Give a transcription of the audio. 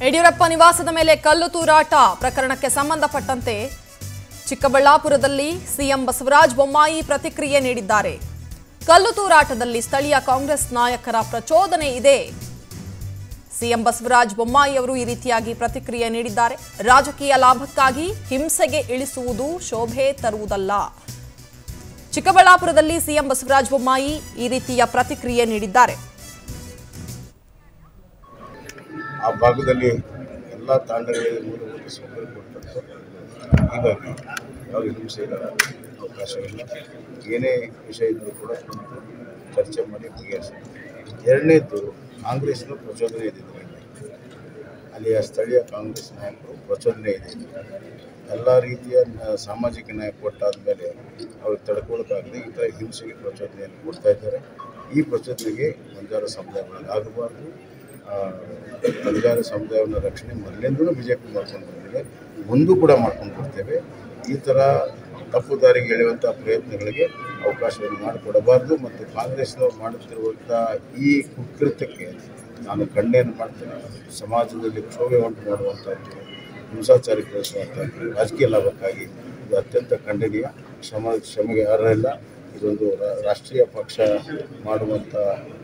ಯಡಿಯೂರಪ್ಪ ನಿವಾಸದ ಮೇಲೆ ಕಲ್ಲು ತೂರಾಟ ಪ್ರಕರಣಕ್ಕೆ ಸಂಬಂಧಪಟ್ಟಂತೆ ಚಿಕ್ಕಬಳ್ಳಾಪುರದಲ್ಲಿ ಸಿಎಂ ಬಸವರಾಜ ಬೊಮ್ಮಾಯಿ ಪ್ರತಿಕ್ರಿಯೆ ನೀಡಿದ್ದಾರೆ ಕಲ್ಲು ತೂರಾಟದಲ್ಲಿ ಸ್ಥಳೀಯ ಕಾಂಗ್ರೆಸ್ ನಾಯಕರ ಪ್ರಚೋದನೆ ಇದೆ ಸಿಎಂ ಬಸವರಾಜ ಬೊಮ್ಮಾಯಿ ಅವರು ಈ ರೀತಿಯಾಗಿ ಪ್ರತಿಕ್ರಿಯೆ ನೀಡಿದ್ದಾರೆ ರಾಜಕೀಯ ಲಾಭಕ್ಕಾಗಿ ಹಿಂಸೆಗೆ ಇಳಿಸುವುದು ಶೋಭೆ ತರುವುದಲ್ಲ ಚಿಕ್ಕಬಳ್ಳಾಪುರದಲ್ಲಿ ಸಿಎಂ ಬಸವರಾಜ ಬೊಮ್ಮಾಯಿ ಈ ರೀತಿಯ ಪ್ರತಿಕ್ರಿಯೆ ನೀಡಿದ್ದಾರೆ ಆ ಭಾಗದಲ್ಲಿ ಎಲ್ಲ ತಾಂಡಗಳಿಗೆ ಮೂಲಭೂತ ಸೌಕರ್ಯ ಕೊಟ್ಟಂತೆ ಹೀಗಾಗಿ ಯಾವುದೇ ಹಿಂಸೆಗೆ ಅವಕಾಶವಿಲ್ಲ ಏನೇ ವಿಷಯ ಇದ್ದರೂ ಕೂಡ ಕುಂತು ಚರ್ಚೆ ಮಾಡಿ ಬಗೆಹರಿಸ್ತಾರೆ ಎರಡನೇದ್ದು ಕಾಂಗ್ರೆಸ್ನ ಪ್ರಚೋದನೆ ಇದೆ ಇದರಲ್ಲಿ ಅಲ್ಲಿಯ ಸ್ಥಳೀಯ ಕಾಂಗ್ರೆಸ್ ನಾಯಕರು ಪ್ರಚೋದನೆ ಇದೆ ಎಲ್ಲ ರೀತಿಯ ನ- ಸಾಮಾಜಿಕ ನ್ಯಾಯ ಕೊಟ್ಟಾದ ಮೇಲೆ ಅವ್ರಿಗೆ ತಡ್ಕೊಳ್ಳೋಕ್ಕಾಗದೆ ಈ ಥರ ಹಿಂಸೆಗೆ ಪ್ರಚೋದನೆಯನ್ನು ಕೊಡ್ತಾ ಇದ್ದಾರೆ ಈ ಪ್ರಚೋದನೆಗೆ ಬಂಜಾರ ಸಮುದಾಯಗಳಲ್ಲಿ ಆಗಬಾರ್ದು ಆ, ಬಂಜಾರ ಸಮುದಾಯವನ್ನು ರಕ್ಷಣೆ ಮೊದಲಿಂದಲೂ ಬಿ ಜೆ ಪಿ ಮಾಡ್ಕೊಂಡು ಬಂದಿದೆ ಮುಂದೂ ಕೂಡ ಮಾಡ್ಕೊಂಡು ಬರ್ತೇವೆ ಈ ಥರ ತಪ್ಪು ದಾರಿಗೆ ಎಳೆಯುವಂಥ ಪ್ರಯತ್ನಗಳಿಗೆ ಅವಕಾಶವನ್ನು ಮಾಡಿಕೊಡಬಾರ್ದು ಮತ್ತು ಕಾಂಗ್ರೆಸ್ನವ್ರು ಮಾಡುತ್ತಿರುವಂಥ ಈ ಕುಕೃತ್ಯಕ್ಕೆ ನಾನು ಖಂಡನೆಯನ್ನು ಮಾಡ್ತೇನೆ ಸಮಾಜದಲ್ಲಿ ಕ್ಷೋಭೆ ಉಂಟು ಮಾಡುವಂಥದ್ದು ಹಿಂಸಾಚಾರಕ್ಕೆ ಕಳಿಸುವಂಥದ್ದು ರಾಜಕೀಯ ಲಾಭಕ್ಕಾಗಿ ಇದು ಅತ್ಯಂತ ಖಂಡನೀಯ ಶ್ರಮ ಶ್ರಮೆಗೆ ಅರ್ಹ ಇಲ್ಲ ಇದೊಂದು ರಾ- ರಾಷ್ಟ್ರೀಯ ಪಕ್ಷ ಮಾಡುವಂಥ